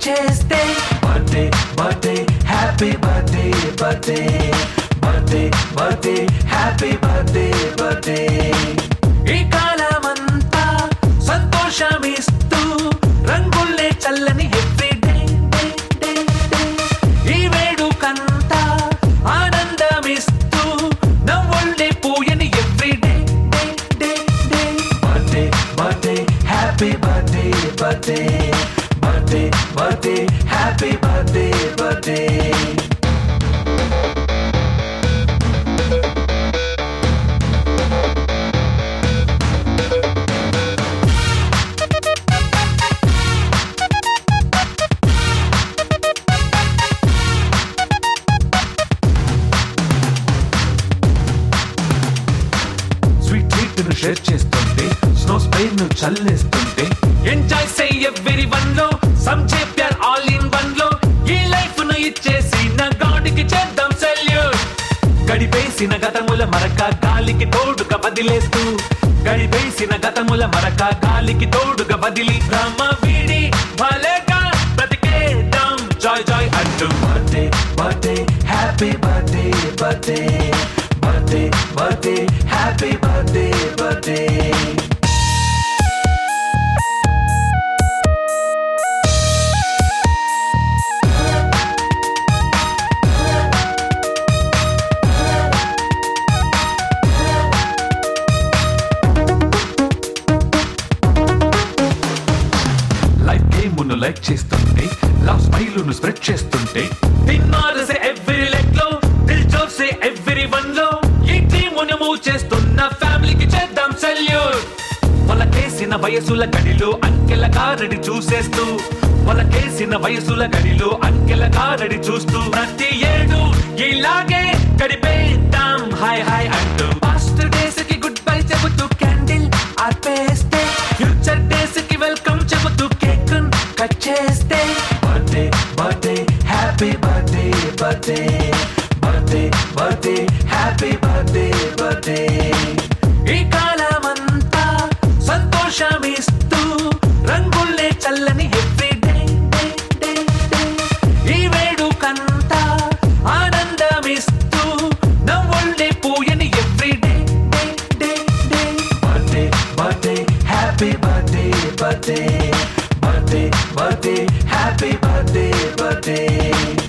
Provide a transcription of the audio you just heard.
చేస్తే birthday birthday happy birthday birthday birthday birthday happy birthday birthday ఈ కాలమంతా సంతోషమిస్తూ రంగుల్లే చల్లని ఎవ్రీ డే ఈ వేడుకంతా ఆనందమిస్తూ నవ్వుల్ని పూయని every day birthday birthday happy birthday birthday birthday birthday happy birthday birthday sweet treat ను షేర్ చేస్తుంటే స్నో స్ప్రే ను చల్లేస్తుంటే ఎంజాయ్ సే ఎవ్రీ వన్ లో సమ్ చెప్పార్ ఆల్ ఇన్ వన్ లో ఈ లైఫ్ ను ఇచ్చేసి నా గాడికి చేద్దాం సెల్యూట్ గడిపేసిన గతముల మరక గాలికి తోడుగా వదిలేస్తూ గడిపేసిన గతముల మరక గాలికి తోడుగా వదిలి బ్రహ్మ వీడి భలేగా బ్రతికేద్దాం జాయ్ జాయ్ అంటూ birthday birthday happy birthday birthday birthday birthday happy birthday birthday life game ను లైక్ చేస్తుంటే లవ్ స్మైల్ ను స్ప్రెడ్ చేస్తుంటే తిన్నారసే ఎవ్రీ లెగ్ లో దిల్ జోసే ఎవ్రీ వన్ లో ఈ టీమ్ ను మూవ్ చేస్తున్న ఫ్యామిలీకి చేద్దాం సెల్యూట్ వాళ్ళకేసిన వయసుల గడిలో అంకెల కారడి చూసేస్తూ వాళ్ళకేసిన వయసుల గడిలో అంకెల కారడి చూస్తూ ప్రతి ఏడు ఇలాగే గడిపేద్దాం హాయ్ హాయ్ అంటూ పాస్ట్ డేస్ కి గుడ్ బై చెబుతూ క్యాండిల్ ఆర్పేస్తే ఫ్యూచర్ డేస్ కి వెల్కమ్ చెబుతూ కేక్ కట్ చేస్తే birthday birthday happy birthday birthday birthday birthday happy birthday birthday ఈ కాలమంతా సంతోషమిస్తూ రంగుల్లే చల్లని ఎవ్రీ డే ఈ వేడుకంతా ఆనందమిస్తూ నవ్వుల్ని పూయని every day birthday birthday happy birthday birthday birthday birthday happy birthday birthday